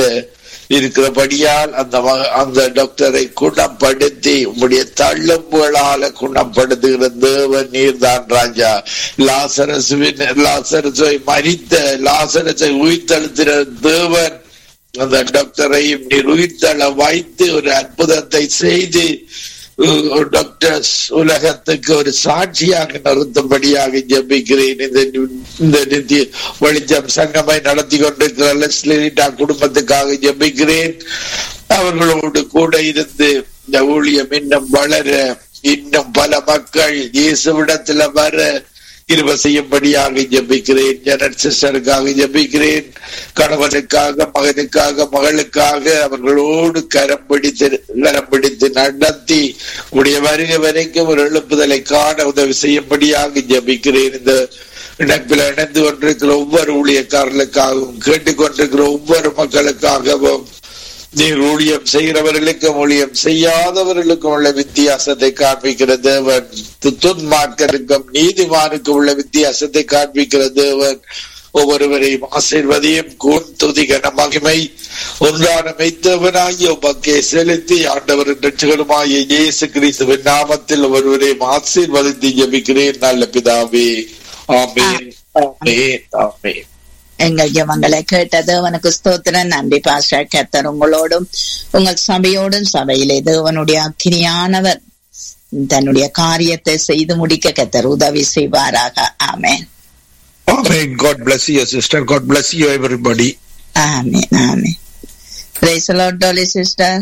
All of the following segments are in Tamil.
இருக்கிறபடியால் அந்த மக- அந்த டாக்டரை குணப்படுத்தி உம்முடைய தள்ளும்புகளால குணப்படுத்துகிற தேவன் நீர்தான் ராஜா லாசரசுவின் லாசரசை மறித்த லாசரசை உயிர்த்தெழுத்தின தேவன் அந்த டாக்டரையும் நீர் உயிர்த்தள வைத்து ஒரு அற்புதத்தை செய்து உ- டாக்டர்ஸ் உலகத்துக்கு ஒரு சாட்சியாக நிறுத்தும்படியாக ஜெபிக்கிறேன் இந்த நி- இந்த நித்திய வெளிச்சம் சங்கமை நடத்தி கொண்டிருக்கிற லெஸ்லிட்டா குடும்பத்துக்காக ஜெபிக்கிறேன் அவர்களோடு கூட இருந்து இந்த ஊழியம் இன்னும் வளர இன்னும் பல மக்கள் இயேசுவிடத்துல வர கிருப செய்யும்படியாக ஜெபிக்கிறேன் ஜெனட் சிஸ்டருக்காக ஜெபிக்கிறேன் கணவனுக்காக மகனுக்காக மகளுக்காக அவர்களோடு கரம் பிடித்து கரம் பிடித்து நடத்தி உடைய வருகை வரைக்கும் ஒரு எழுப்புதலை காண உதவி செய்யும்படியாக ஜெபிக்கிறேன் இந்த இணைப்பில் இணைந்து கொண்டிருக்கிற ஒவ்வொரு ஊழியக்காரர்களுக்காகவும் கேட்டுக்கொண்டிருக்கிற ஒவ்வொரு மக்களுக்காகவும் நீர் ஊழியம் செய்கிறவர்களுக்கும் ஊழியம் செய்யாதவர்களுக்கும் உள்ள வித்தியாசத்தை காண்பிக்கிற தேவன் து- துன்மார்க்கருக்கும் நீதிமானுக்கும் உள்ள வித்தியாசத்தை காண்பிக்கிற தேவன் ஒவ்வொருவரையும் ஆசீர்வதியும் கூன் துதிகன மகிமை ஒன்றான மெய்த்தவனாகிய உமக்கே செலுத்தி ஆண்டவரின் ரட்சகருமாகிய இயேசு கிறிஸ்துவின் நாமத்தில் ஒருவரையும் ஆசீர்வதித்து ஜெபிக்கிறேன் நல்ல பிதாவே ஆமென் ஆமென் ஆமென் எங்கள் ஜெபங்களை கேட்ட தேவனுக்கு ஸ்தோத்திரம் நன்றி பாஸ்டர் கத்தர் உங்களோடும் உங்கள் சபையோடும் சபையிலே தேவனுடைய அக்கினியானவர் தன்னுடைய காரியத்தை செய்து முடிக்க கத்தர் உதவி செய்வாராக amen Amen. God bless you, sister. God bless you, everybody. Amen amen praise Lord Dolly sister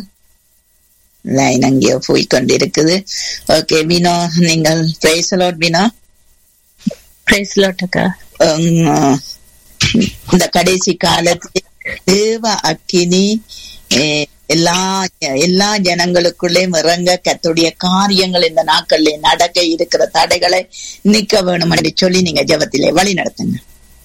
line அங்கேயோ போய் கொண்டிருக்குது ஓகே வினோ நீங்கள் பிரைஸ் லார்ட் வினோ பிரைஸ் லாட்டக்கா உம், இந்த கடைசி காலத்தில் தேவ அக்கினி eh, எல்லா எல்லா ஜனங்களுக்குள்ளே இறங்க கத்துடைய காரியங்கள் இந்த நாட்களிலே நடக்க இருக்கிற தடைகளை நிக்க வேணும் என்று சொல்லி நீங்க ஜெபத்திலே வழி நடத்துங்க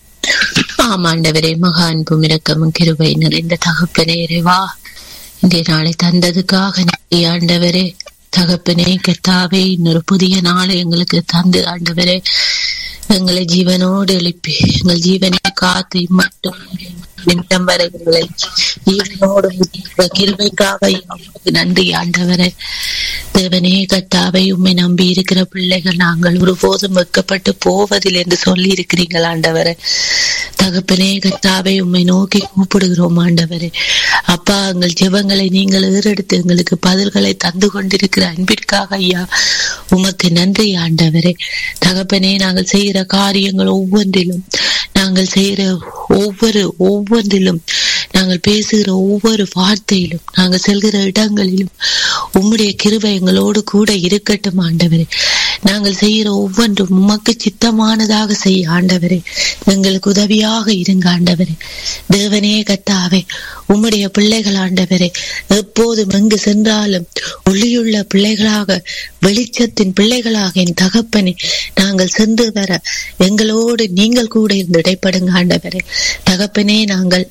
ஆமாண்டவரே மகா அன்பும் இரக்கமும் கிருபை நிறைந்த தகப்பனே இறைவா இன்றைய நாளை தந்ததுக்காக நன்றி ஆண்டவரே தகப்பனே கெத்தாவே இன்னொரு புதிய நாளை எங்களுக்கு தந்து ஆண்டவரே எங்களை ஜீவனோடு எழுப்பி எங்கள் ஜீவனை காத்து மட்டும் நிமிடம் வரை எங்களை ஜீவனோடு முடிக்கிற கிருபைக்காக உமக்கு நன்றி ஆண்டவரே தேவனே கத்தாவை உம்மை நம்பி இருக்கிற பிள்ளைகள் நாங்கள் ஒருபோதும் வெக்கப்பட்டு போவதில் என்று சொல்லி இருக்கிறீர்கள் ஆண்டவரே தகப்பனே கத்தாவை உம்மை நோக்கி கூப்பிடுகிறோம் ஆண்டவரே அப்பா எங்கள் ஜெபங்களை நீங்கள் ஏறெடுத்து எங்களுக்கு பதில்களை தந்து கொண்டிருக்கிற அன்பிற்காக ஐயா உமக்கு நன்றி ஆண்டவரே தகப்பனே நாங்கள் செய்கிற காரியங்கள் ஒவ்வொன்றிலும் நாங்கள் செய்கிற ஒவ்வொரு ஒவ்வொன்றிலும் நாங்கள் பேசுகிற ஒவ்வொரு வார்த்தையிலும் நாங்கள் செல்கிற இடங்களிலும் உம்முடைய கிருபை எங்களோடு கூட இருக்கட்டும் ஆண்டவரே நாங்கள் செய்கிற ஒவ்வொன்றும் உமக்கு சித்தமானதாக செய்ய ஆண்டவரே எங்களுக்கு உதவியாக இருங்க ஆண்டவரே தேவனே கத்தாவே உம்முடைய பிள்ளைகள் ஆண்டவரே எப்போதும் எங்கு சென்றாலும் ஒளியுள்ள பிள்ளைகளாக வெளிச்சத்தின் பிள்ளைகளாக என் தகப்பனே நாங்கள் சென்று வர எங்களோடு நீங்கள் கூட இருந்து இடைப்படுங்க ஆண்டவரே தகப்பனே நாங்கள்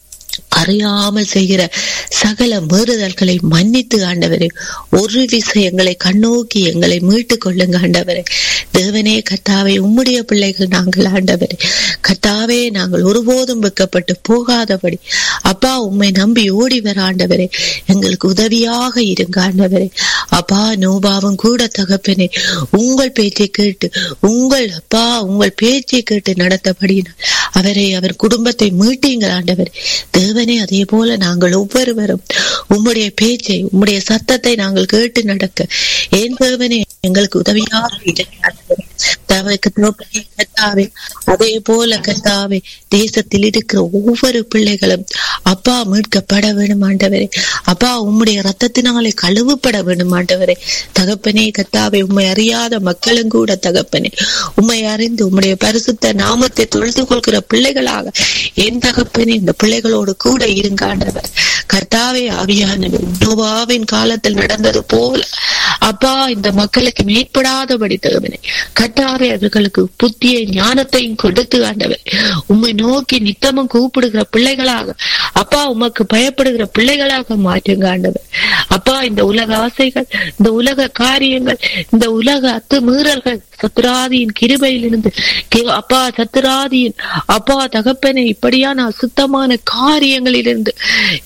அறியாமல் செய்கிற சகல மீறுதல்களை மன்னித்து ஆண்டவரே ஒரு விஷயங்களை கண்ணோக்கி எங்களை மீட்டுக் கொள்ளுங்க ஆண்டவரே தேவனே கத்தாவே உம்முடைய பிள்ளைகள் நாங்கள் ஆண்டவரே கத்தாவே நாங்கள் ஒருபோதும் வெக்கப்பட்டு போகாதபடி அப்பா உம்மை நம்பி ஓடி வர ஆண்டவரே எங்களுக்கு உதவியாக இருங்க ஆண்டவரே அப்பா நோபாவும் கூட தகப்பனே உங்கள் பேச்சை கேட்டு உங்கள் அப்பா உங்கள் பேச்சை கேட்டு நடத்தபடியினால் அவரை அவர் குடும்பத்தை மீட்டீங்கள் ஆண்டவர் தேவனே அதே போல நாங்கள் ஒவ்வொருவரும் உம்முடைய பேச்சை உம்முடைய சத்தத்தை நாங்கள் கேட்டு நடக்க ஏன் தேவனே எங்களுக்கு உதவியாக இருங்க ஆண்டவரே. தமக்கு தகப்பனே கர்த்தாவே, அதே போல கத்தாவே தேசத்தில் இருக்கிற ஒவ்வொரு பிள்ளைகளும் அப்பா மீட்கப்பட வேண்டும் ஆண்டவரே அப்பா உம்முடைய ரத்தத்தினாலே கழுவுப்பட வேண்டும் ஆண்டவரே தகப்பனே கத்தாவே உம்மை அறியாத மக்களும் கூட தகப்பனே உம்மை அறிந்து உம்முடைய பரிசுத்த நாமத்தை தொழுது கொள்கிற பிள்ளைகளாக என் தகப்பனே இந்த பிள்ளைகளோடு கூட இருங்க ஆண்டவர் கர்த்தாவே ஆவியானவர் நோவாவின் காலத்தில் நடந்தது போல அப்பா இந்த மக்களுக்கு மேற்படாதபடி தகவனே கட்டாவே அவர்களுக்கு புத்திய ஞானத்தையும் கொடுத்து ஆண்டவர் உம்மை நோக்கி நித்தமும் கூப்பிடுகிற பிள்ளைகளாக அப்பா உமக்கு பயப்படுகிற பிள்ளைகளாக மாற்றுங்க ஆண்டவர் அப்பா இந்த உலக ஆசைகள் இந்த உலக காரியங்கள் இந்த உலக அத்துமீறல்கள் சத்துராதியின் கிருபையிலிருந்து கி- அப்பா சத்துராதியின் அப்பா தகப்பனே இப்படியான அசுத்தமான காரியங்களிலிருந்து